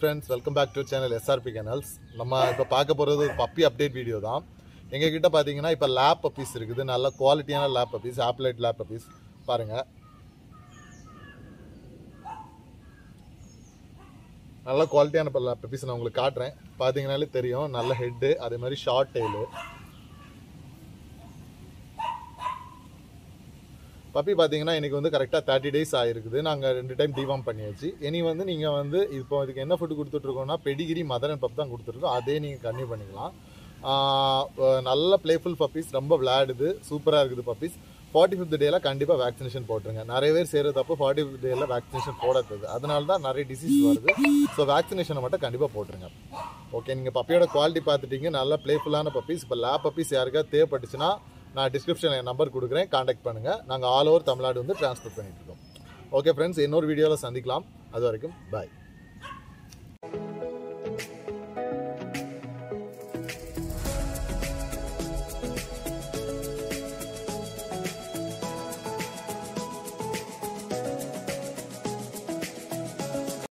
friends welcome back to channel SRP kennels நம்ம இப்போ பார்க்க போகிறது ஒரு பப்பி அப்டேட் வீடியோ தான் எங்ககிட்ட பார்த்தீங்கன்னா இப்போ லேப் பப்பீஸ் இருக்குது நல்ல குவாலிட்டியான லேப் பப்பீஸ் ஆப்லைட் லேப் பப்பீஸ் பாருங்கள் நல்ல குவாலிட்டியான பப்பீஸ் நான் உங்களுக்கு காட்டுறேன் பார்த்தீங்கனாலே தெரியும் நல்ல ஹெட்டு அதே மாதிரி ஷார்ட் டெய்லு பப்பி பார்த்தீங்கன்னா எனக்கு வந்து கரெக்டாக தேர்ட்டி டேஸ் ஆகிருக்குது நாங்கள் ரெண்டு டைம் டிவாம் பண்ணியாச்சு இனி வந்து நீங்கள் வந்து இப்போ இதுக்கு என்ன ஃபுட்டு கொடுத்துட்ருக்கோம்னா பெடிகிரி மதர் அண்ட் பப் தான் கொடுத்துருக்கோம் அதே நீங்கள் கன்டினியூ பண்ணிக்கலாம் ஆஹ் அஹ் நல்ல பிளேஃபுல் பப்பீஸ் ரொம்ப விளையாடுது சூப்பராக இருக்குது பப்பீஸ் ஃபார்ட்டி ஃபிஃப்த் டேல கண்டிப்பாக வேக்சினேஷன் போட்டுருங்க நிறைய பேர் செய்கிற தப்பு ஃபார்ட்டி ஃபிஃப்த் டேல வேக்சினேஷன் போடாதது அதனால தான் நிறைய டிசீஸ் வருது ஸோ வேக்சினேஷனை மட்டும் கண்டிப்பாக போட்டுருங்க ஓகே நீங்கள் பப்பியோட குவாலிட்டி பார்த்துட்டீங்க நல்ல பிளேஃபுல்லான பப்பீஸ் இப்போ லேப் பப்பீஸ் யாருக்கா தேவைப்பட்டுச்சுன்னா நான் டிஸ்கிரிப்ஷனில் என் நம்பர் கொடுக்குறேன் காண்டாக்ட் பண்ணுங்கள் நாங்கள் ஆல் ஓவர் தமிழ்நாடு வந்து ட்ரான்ஸ்போர்ட் பண்ணிட்டு இருக்கோம் ஓகே ஃப்ரெண்ட்ஸ் இன்னொரு வீடியோவில் சந்திக்கலாம் அது வரைக்கும் பாய்